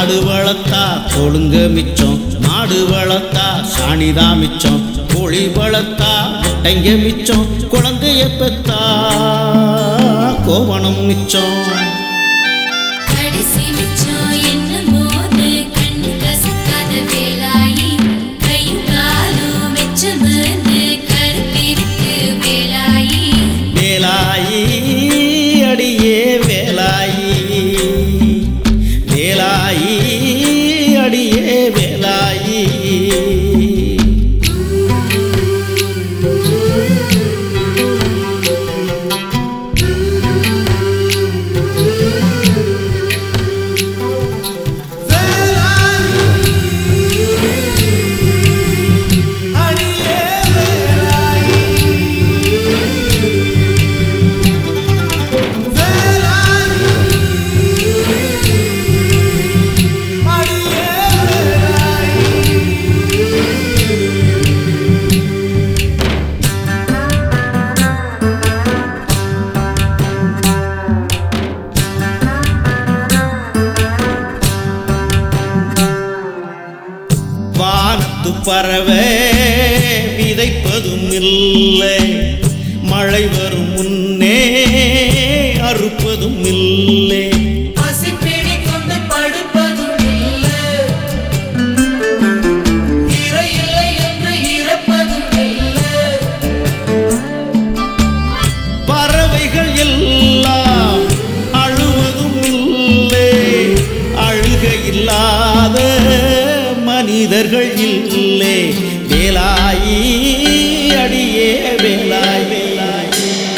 ஆடு வளர்த்தா கொழுங்க மிச்சம் மாடு வளர்த்தா சாணிதா மிச்சம் கோழி வளர்த்தா முட்டைங்க மிச்சம் குழந்தைய பெத்தா கோவணம் மிச்சம் கடைசி மிச்சம் என்னமோது கண்ணு கசக்காத வேலாயி கையும் காலும் மிச்சமந்து கருத்திருக்கு வேலாயி வேலாயி அடியே வேலாயி வேலாயி அடியே வேலாயி வானத்து பறவை விதைப்பதும் இல்லை மழை வரும் முன்னே அறுப்பதும் இல்லை பசிப்பிணி கொண்டு படுப்பதும் இல்லை. இறை இல்லை என்று இறப்பதும் இல்லை. பறவைகள் எல்லாம் அழுவதும் இல்லை அழுகை இல்லாத மனிதர்கள் இல்லை வேலாயி அடியே வேலாய் வேலாய்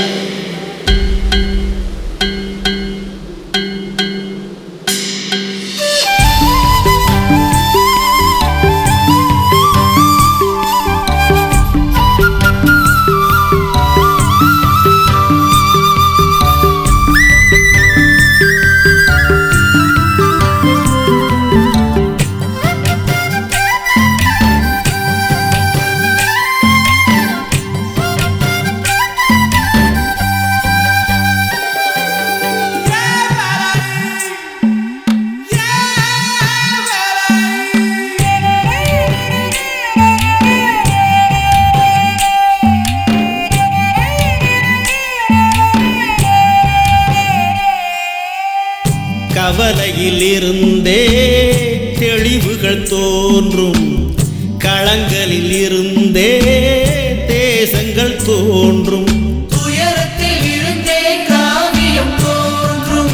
கவலையில் இருந்தே தெளிவுகள் தோன்றும் களங்களில் இருந்தே தேசங்கள் தோன்றும் துயரத்தில் இருந்தே காவியம் தோன்றும்.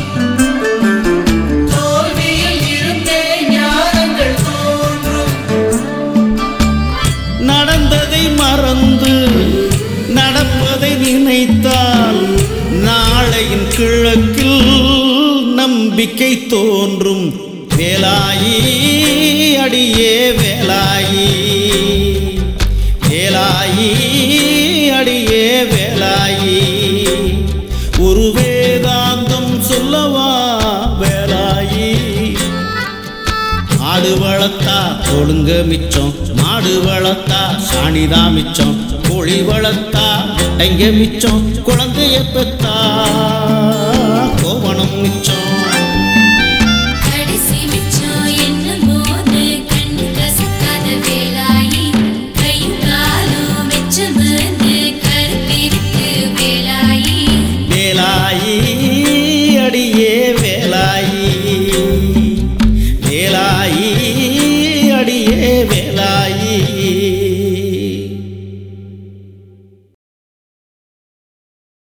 தோல்வியில் இருந்தே ஞானங்கள் தோன்றும். நடந்ததை மறந்து நடப்பதை நினைத்தால் நாளையின் கிழக்கில் நம்பிக்கை தோன்றும் வேலாயி அடியே வேலாயி வேலாயி அடியே வேலாயி ஒரு வேதாந்தம் சொல்லவா வேலாயி ஆடு வளர்த்தா கொழுங்க மிச்சம் மாடு வளர்த்தா சாணிதா மிச்சம் கோழி வளர்த்தா முட்டைங்க மிச்சம் குழந்தைய பெத்தா கோவணம் மிச்சம்